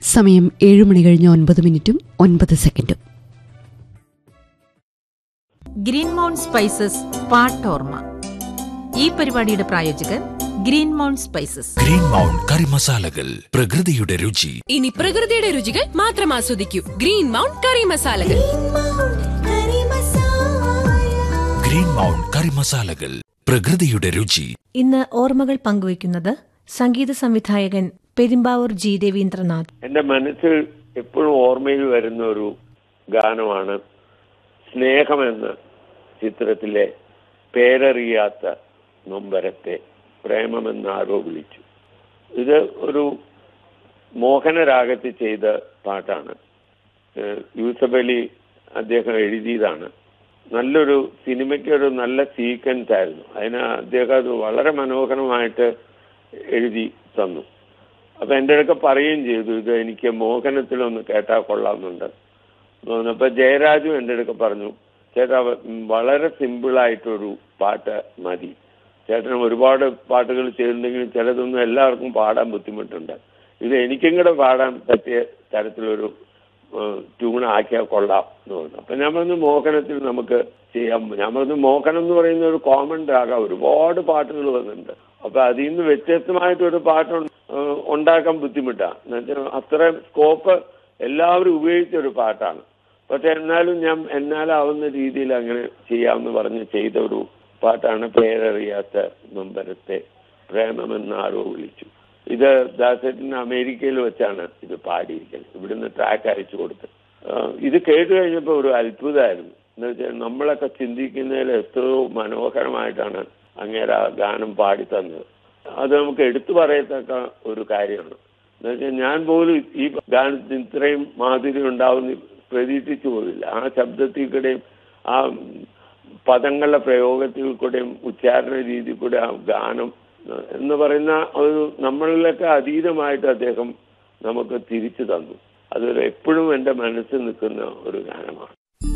സമയം ഏഴ് മണി കഴിഞ്ഞ് ഒൻപത് മിനിറ്റും ഒൻപത് സെക്കൻഡും ഗ്രീൻ മൗണ്ട് സ്പൈസസ് പാട്ടോർമ ഈ പരിപാടിയുടെ പ്രായോജകർ green mount spices green mount curry മസാലകൾ പ്രകൃതിയുടെ രുചി ഇനി പ്രകൃതിയുടെ രുചികൾ മാത്രം ആസ്വദിക്കൂ ഗ്രീൻ മൗണ്ട് കറി മസാലകൾ ഗ്രീൻ മൗണ്ട് കറി മസാലകൾ പ്രകൃതിയുടെ രുചി ഇന്ന് ഓർമ്മകൾ പങ്കുവയ്ക്കുന്നത് സംഗീത സംവിധായകൻ പെരുമ്പാവൂർ ജി രവീന്ദ്രനാഥ് എന്റെ മനസ്സിൽ എപ്പോഴും ഓർമ്മയിൽ വരുന്ന ഒരു ഗാനമാണ് സ്നേഹമെന്ന ചിത്രത്തിലെ പേരറിയാത്ത നൊമ്പരത്തെ പ്രേമമെന്നാരോ വിളിച്ചു ഇത് ഒരു മോഹനരാഗത്തിൽ ചെയ്ത പാട്ടാണ് ഏഹ് യൂസഫ് അലി അദ്ദേഹം എഴുതിയതാണ് നല്ലൊരു സിനിമയ്ക്ക് ഒരു നല്ല സീക്വൻസ് ആയിരുന്നു അതിന് അദ്ദേഹം അത് വളരെ മനോഹരമായിട്ട് എഴുതി തന്നു അപ്പൊ എൻ്റെ അടുക്ക പറയുകയും ചെയ്തു ഇത് എനിക്ക് മോഹനത്തിലൊന്ന് കേട്ടാൽ കൊള്ളാമെന്നുണ്ട് അപ്പൊ ജയരാജു എൻ്റെ അടുക്ക പറഞ്ഞു ചേട്ടാ ഉം, വളരെ സിമ്പിളായിട്ടൊരു പാട്ട് മതി ചേട്ടന് ഒരുപാട് പാട്ടുകൾ ചെയ്തിട്ടുണ്ടെങ്കിലും ചിലതൊന്നും എല്ലാവർക്കും പാടാൻ ബുദ്ധിമുട്ടുണ്ട് ഇത് എനിക്കും കൂടെ പാടാൻ പറ്റിയ തരത്തിലൊരു ട്യൂൺ ആക്കിയാൽ കൊള്ളാം എന്ന് പറഞ്ഞു അപ്പൊ ഞാൻ പറഞ്ഞു മോഹനത്തിൽ നമുക്ക് ചെയ്യാം ഞാൻ പറഞ്ഞു മോഹനം എന്ന് പറയുന്ന ഒരു കോമൺ രാഗം ഒരുപാട് പാട്ടുകൾ വന്നിട്ടുണ്ട് അപ്പൊ അതിൽ നിന്ന് വ്യത്യസ്തമായിട്ടൊരു പാട്ട് ഉണ്ട- ഏഹ് ഉണ്ടാക്കാൻ ബുദ്ധിമുട്ടാണ് എന്നുവെച്ചാൽ അത്ര സ്കോപ്പ് എല്ലാവരും ഉപയോഗിച്ച ഒരു പാട്ടാണ് പക്ഷെ എന്നാലും ഞാൻ എന്നാലാവുന്ന രീതിയിൽ അങ്ങനെ ചെയ്യാമെന്ന് പറഞ്ഞ് ചെയ്ത ഒരു പാട്ടാണ് പേരറിയാത്ത നൊമ്പരത്തെ പ്രേമമെന്നാരോ വിളിച്ചു ഇത് ദാസേട്ടൻ അമേരിക്കയിൽ വെച്ചാണ് ഇത് പാടിയിരിക്കുന്നത് ഇവിടുന്ന് ട്രാക്ക് അയച്ചു കൊടുത്ത് ആഹ് ഇത് കേട്ട് കഴിഞ്ഞപ്പോൾ ഒരു അത്ഭുതമായിരുന്നു എന്ന് വെച്ചാൽ നമ്മളൊക്കെ ചിന്തിക്കുന്നതിൽ എത്രയോ മനോഹരമായിട്ടാണ് അങ്ങേര ആ ഗാനം പാടി തന്നത് അത് നമുക്ക് എടുത്തു പറയത്തക്ക ഒരു കാര്യമാണ് എന്ന് വെച്ചാൽ ഞാൻ പോലും ഈ ഗാനത്തിന് ഇത്രയും മാധുര്യം ഉണ്ടാവുന്ന പ്രതീക്ഷിച്ചു പോലില്ല ആ ശബ്ദത്തിൽ കൂടെയും ആ പദങ്ങളുടെ പ്രയോഗത്തിൽ കൂടെയും ഉച്ചാരണ രീതി കൂടെ ആ ഗാനം എന്ന് പറയുന്ന ഒരു നമ്മളിലൊക്കെ അതീതമായിട്ട് അദ്ദേഹം നമുക്ക് തിരിച്ചു തന്നു അതൊരു എപ്പോഴും എൻ്റെ മനസ്സിൽ നിൽക്കുന്ന ഒരു ഗാനമാണ്